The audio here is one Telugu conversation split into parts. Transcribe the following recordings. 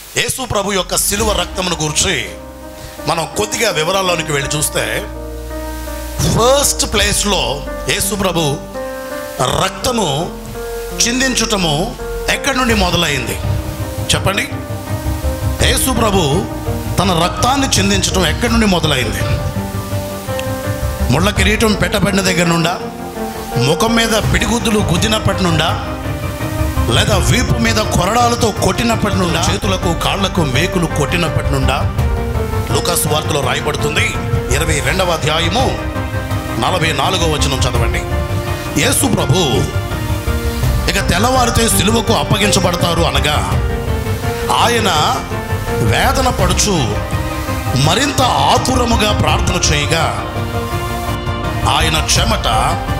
యేసు ప్రభు యొక్క సిలువ రక్తమును గురించి మనం కొద్దిగా వివరాల్లోనికి వెళ్ళి చూస్తే ఫస్ట్ ప్లేస్లో యేసు ప్రభు రక్తము చిందించుటము ఎక్కడి నుండి మొదలైంది చెప్పండి యేసు ప్రభు తన రక్తాన్ని చిందించటం ఎక్కడి నుండి మొదలైంది ముళ్ళ కిరీటం పెట్టబడిన దగ్గర నుండా ముఖం మీద పిడిగుద్దులు గుద్దినప్పటి నుండా లేదా వీపు మీద కొరడాలతో కొట్టినప్పటి నుండా చేతులకు కాళ్లకు మేకులు కొట్టినప్పటి నుండా లూకాస్ వార్తలో రాయబడుతుంది ఇరవై రెండవ అధ్యాయము నలభై నాలుగో వచనం చదవండి యేసు ప్రభు ఇక తెల్లవారితే సిలువకు అప్పగించబడతారు అనగా ఆయన వేదన పడుచు మరింత ఆతురముగా ప్రార్థన చేయగా ఆయన చెమట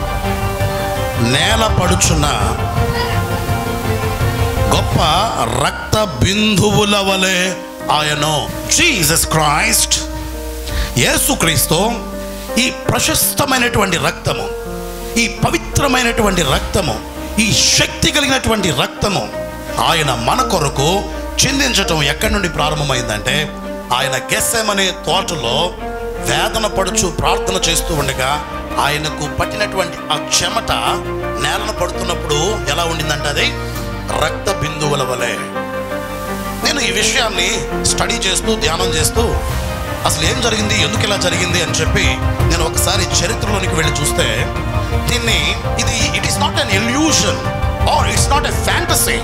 నేల పడుచున్న గొప్ప రక్త బిందువుల వలె ఆయను జీసస్ క్రైస్ట్ యేసుక్రీస్తు ఈ ప్రశస్తమైనటువంటి రక్తము ఈ పవిత్రమైనటువంటి రక్తము ఈ శక్తి కలిగినటువంటి రక్తము ఆయన మన కొరకు చిందించటం ఎక్కడి నుండి ప్రారంభమైందంటే ఆయన గెస్సెమనే తోటలో వేదన పడుచు ప్రార్థన చేస్తూ ఉండగా ఆయనకు పట్టినటువంటి ఆ చెమట నేలను పడుతున్నప్పుడు ఎలా ఉండిందంటే అది రక్త బిందువుల వలె నేను ఈ విషయాన్ని స్టడీ చేస్తూ ధ్యానం చేస్తూ అసలు ఏం జరిగింది ఎందుకు ఇలా జరిగింది అని చెప్పి నేను ఒకసారి చరిత్రలోనికి వెళ్ళి చూస్తే దీన్ని ఇది it is not an illusion or it's not a fantasy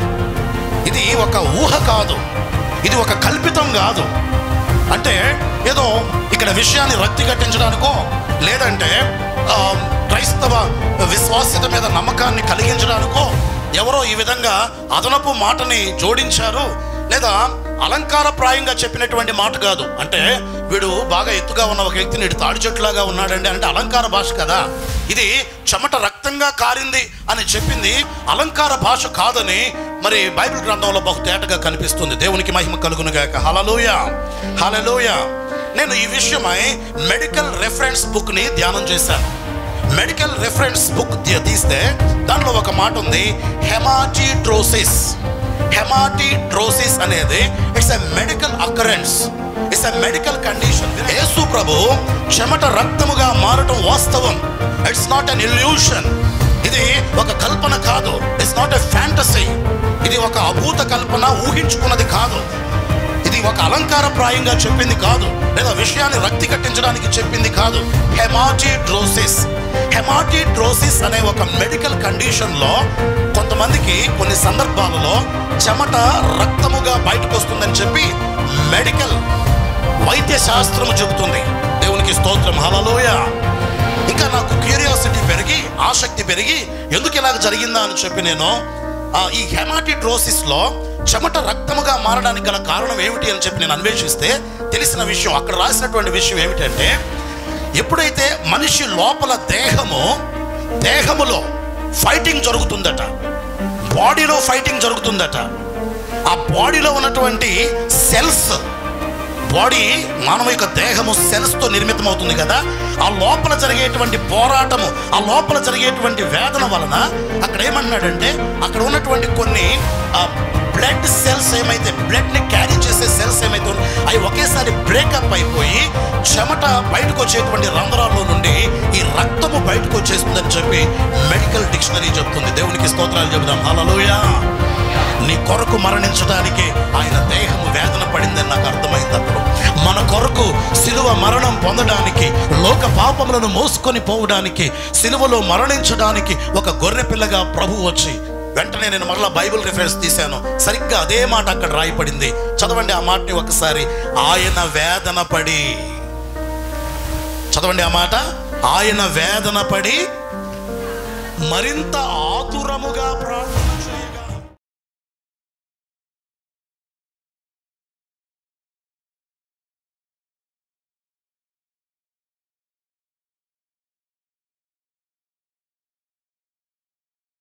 ఇది ఒక ఊహ కాదు ఇది ఒక కల్పితం కాదు అంటే ఏదో ఇక్కడ విషయాన్ని రక్తి కట్టించడానికో లేదంటే ఆ, క్రైస్తవ విశ్వాస్యత మీద నమ్మకాన్ని కలిగించడానికో ఎవరో ఈ విధంగా అదనపు మాటని జోడించారు లేదా అలంకారప్రాయంగా చెప్పినటువంటి మాట కాదు అంటే వీడు బాగా ఎత్తుగా ఉన్న ఒక వ్యక్తి నీడు తాడి చెట్టులాగా ఉన్నాడండి అంటే అలంకార భాష కదా ఇది చెమట రక్తంగా కారింది అని చెప్పింది అలంకార భాష కాదని మరి బైబిల్ గ్రంథంలో బహు తేటగా కనిపిస్తుంది దేవునికి మహిమ కలుగును గాక హలలోయ హలలోయ నేను ఈ విషయమై మెడికల్ రెఫరెన్స్ బుక్ని ధ్యానం చేశాను మెడికల్ రెఫరెన్స్ బుక్ తీస్తే దానిలో ఒక మాట ఉంది హెమాటిడ్రోసిస్ హెమాటిడ్రోసిస్ అనేది it's a medical occurrence it's a medical condition Yesu ప్రభు చెమట రక్తముగా మారటం వాస్తవం ఇట్స్ నాట్ అన్ ఇల్యూషన్ ఇది ఒక కల్పన కాదు ఇట్స్ నాట్ ఎ ఫ్యాంటసీ ఇది ఒక అభూత కల్పన ఊహించుకున్నది కాదు ఇది ఒక అలంకారప్రాయంగా చెప్పింది కాదు లేదా విషయాన్ని రక్తి కట్టించడానికి చెప్పింది కాదు హెమాటిడ్రోసిస్ హెమాటిడ్రోసిస్ అనే ఒక మెడికల్ కండిషన్లో కొంతమందికి కొన్ని సందర్భాలలో చెమట రక్తముగా బయటకు వస్తుందని చెప్పి మెడికల్ వైద్య శాస్త్రము చెబుతుంది దేవునికి స్తోత్రం హలలోయ ఇంకా నాకు క్యూరియాసిటీ పెరిగి ఆసక్తి పెరిగి ఎందుకు ఇలాగ జరిగిందా అని చెప్పి నేను ఆ, ఈ హెమాటిడ్రోసిస్ లో చెమట రక్తముగా మారడానికి గల కారణం ఏమిటి అని చెప్పి నేను అన్వేషిస్తే తెలిసిన విషయం అక్కడ రాసినటువంటి విషయం ఏమిటంటే ఎప్పుడైతే మనిషి లోపల దేహము దేహములో ఫైటింగ్ జరుగుతుందట బాడీలో ఫైటింగ్ జరుగుతుందట ఆ బాడీలో ఉన్నటువంటి సెల్స్ బాడీ మానవ యొక్క దేహము సెల్స్తో నిర్మితం అవుతుంది కదా ఆ లోపల జరిగేటువంటి పోరాటము ఆ లోపల జరిగేటువంటి వేదన వలన అక్కడ ఏమన్నాడంటే అక్కడ ఉన్నటువంటి కొన్ని బ్లడ్ సెల్స్ ఏమైతే బ్లడ్ని క్యారీ చేసే సెల్స్ ఏమైతే ఉన్నాయో, అవి ఒకేసారి బ్రేకప్ అయిపోయి చెమట బయటకు వచ్చేటువంటి రంధ్రాల్లో నుండి ఈ రక్తము బయటకు వచ్చేస్తుందని చెప్పి మెడికల్ డిక్షనరీ చెప్తుంది దేవునికి స్తోత్రాలు చెబుదాం హల్లెలూయా నీ కొరకు మరణించడానికి ఆయన దేహము వేదన పడిందని నాకు అర్థమైంది అప్పుడు మన కొరకు సిలువ మరణం పొందడానికి లోక పాపములను మోసుకొని పోవడానికి సిలువలో మరణించడానికి ఒక గొర్రె పిల్లగా ప్రభు వచ్చి వెంటనే నేను మరలా బైబిల్ రిఫరెన్స్ తీశాను సరిగ్గా అదే మాట అక్కడ రాయబడింది చదవండి ఆ మాటని ఒకసారి ఆయన వేదన పడి చదవండి ఆ మాట ఆయన వేదన పడి మరింత ఆతురముగా ప్రార్థన